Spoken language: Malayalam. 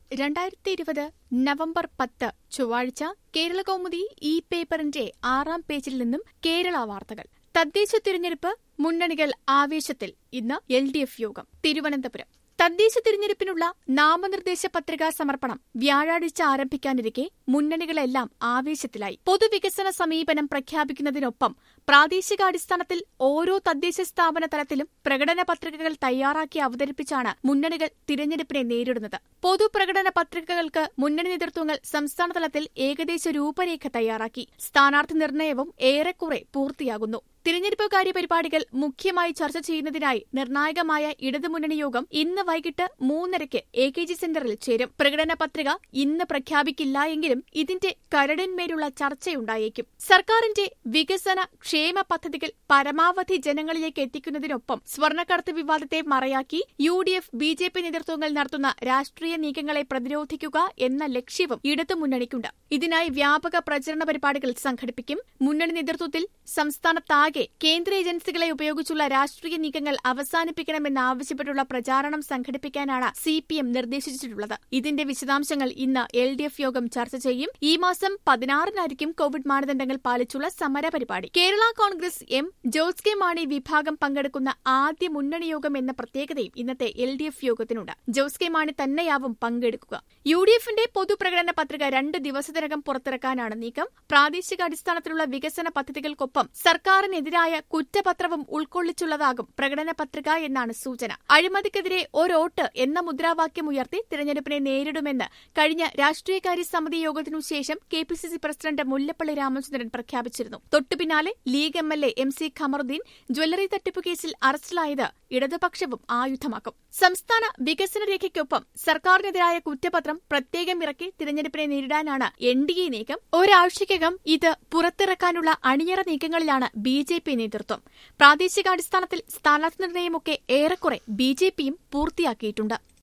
രണ്ടായിരത്തി ഇരുപത് നവംബർ പത്ത് ചൊവ്വാഴ്ച കേരളകൗമുദി ഈ പേപ്പറിന്റെ ആറാം പേജിൽ നിന്നും കേരള വാർത്തകൾ തദ്ദേശ തിരഞ്ഞെടുപ്പ് മുന്നണികൾ ആവേശത്തിൽ ഇന്ന് എൽ ഡി എഫ് യോഗം തിരുവനന്തപുരം തദ്ദേശ തിരഞ്ഞെടുപ്പിനുള്ള നാമനിർദ്ദേശ പത്രികാ സമർപ്പണം വ്യാഴാഴ്ച ആരംഭിക്കാനിരിക്കെ മുന്നണികളെല്ലാം ആവേശത്തിലായി പൊതുവികസന സമീപനം പ്രഖ്യാപിക്കുന്നതിനൊപ്പം പ്രാദേശികാടിസ്ഥാനത്തിൽ ഓരോ തദ്ദേശ സ്ഥാപന തലത്തിലും പ്രകടന പത്രികകൾ തയ്യാറാക്കി അവതരിപ്പിച്ചാണ് മുന്നണികൾ തിരഞ്ഞെടുപ്പിനെ നേരിടുന്നത് പൊതുപ്രകടന പത്രികകൾക്ക് മുന്നണി നേതൃത്വങ്ങൾ സംസ്ഥാനതലത്തിൽ ഏകദേശ രൂപരേഖ തയ്യാറാക്കി സ്ഥാനാർത്ഥി നിർണയവും ഏറെക്കുറെ പൂർത്തിയാകുന്നു തിരഞ്ഞെടുപ്പ് കാര്യ പരിപാടികൾ മുഖ്യമായി ചർച്ച ചെയ്യുന്നതിനായി നിർണായകമായ ഇടതുമുന്നണി യോഗം ഇന്ന് വൈകിട്ട് മൂന്നരയ്ക്ക് എ കെ ജി സെന്ററിൽ ചേരും പ്രകടന പത്രിക ഇന്ന് പ്രഖ്യാപിക്കില്ല എങ്കിലും ഇതിന്റെ കരടിന്മേലുള്ള ചർച്ചയുണ്ടായേക്കും സർക്കാരിന്റെ വികസന ക്ഷേമ പദ്ധതികൾ പരമാവധി ജനങ്ങളിലേക്ക് എത്തിക്കുന്നതിനൊപ്പം സ്വർണ്ണക്കടത്ത് വിവാദത്തെ മറയാക്കി U D F B J P നേതൃത്വങ്ങൾ നടത്തുന്ന രാഷ്ട്രീയ നീക്കങ്ങളെ പ്രതിരോധിക്കുക എന്ന ലക്ഷ്യവും ഇടതുമുന്നണിക്കുണ്ട് ഇതിനായി വ്യാപക പ്രചരണ പരിപാടികൾ സംഘടിപ്പിക്കും മുന്നണി നേതൃത്വത്തിൽ സംസ്ഥാനത്താകെ കേന്ദ്ര ഏജൻസികളെ ഉപയോഗിച്ചുള്ള രാഷ്ട്രീയ നീക്കങ്ങൾ അവസാനിപ്പിക്കണമെന്നാവശ്യപ്പെട്ടുള്ള പ്രചാരണം സംഘടിപ്പിക്കാനാണ് സി പി എം നിർദ്ദേശിച്ചിട്ടുള്ളത് ഇതിന്റെ വിശദാംശങ്ങൾ ഇന്ന് എൽ ഡി എഫ് യോഗം ചർച്ച ചെയ്യും ഈ മാസം പതിനാറിനായിരിക്കും കോവിഡ് മാനദണ്ഡങ്ങൾ പാലിച്ചുള്ള സമര പരിപാടി കേരള കോൺഗ്രസ് എം ജോസ് കെ മാണി വിഭാഗം പങ്കെടുക്കുന്ന ആദ്യ മുന്നണി യോഗം എന്ന പ്രത്യേകതയും ഇന്നത്തെ എൽ ഡി എഫ് യോഗത്തിനുണ്ട് ജോസ് കെ മാണി തന്നെയാവും പങ്കെടുക്കുക യു ഡി എഫിന്റെ പൊതുപ്രകടന പത്രിക രണ്ട് ദിവസത്തിനകം പുറത്തിറക്കാനാണ് നീക്കം പ്രാദേശികാടിസ്ഥാനത്തിലുള്ള വികസന പദ്ധതികൾക്കൊപ്പം സർക്കാരിനെതിരായ കുറ്റപത്രവും ഉൾക്കൊള്ളിച്ചുള്ളതാകും പ്രകടന പത്രിക എന്നാണ് സൂചന അഴിമതിക്കെതിരെ ഒരോട്ട് എന്ന മുദ്രാവാക്യം ഉയർത്തി തിരഞ്ഞെടുപ്പിനെ നേരിടുമെന്ന് കഴിഞ്ഞ രാഷ്ട്രീയകാര്യ സമിതി യോഗത്തിനു ശേഷം K P C C president Mullappally Ramachandran പ്രഖ്യാപിച്ചിരുന്നു തൊട്ടുപിന്നാലെ League M L A M C Kamaruddin jewellery തട്ടിപ്പ് കേസിൽ അറസ്റ്റിലായത് ഇടതുപക്ഷവും ആയുധമാക്കും സംസ്ഥാന വികസന രേഖയ്ക്കൊപ്പം സർക്കാരിനെതിരായ കുറ്റപത്രം പ്രത്യേകം ഇറക്കി തിരഞ്ഞെടുപ്പിനെ നേരിടാനാണ് എൻ ഡി എ നീക്കം ഒരാഴ്ചയ്ക്കകം ഇത് പുറത്തിറക്കാനുള്ള അണിയറ നീക്കങ്ങളിലാണ് ബി ജെ പി നേതൃത്വം പ്രാദേശികാടിസ്ഥാനത്തിൽ സ്ഥാനാർത്ഥി നിർണയമൊക്കെ ഏറെക്കുറെ ബി ജെ പിയും പൂർത്തിയാക്കിയിട്ടുണ്ട്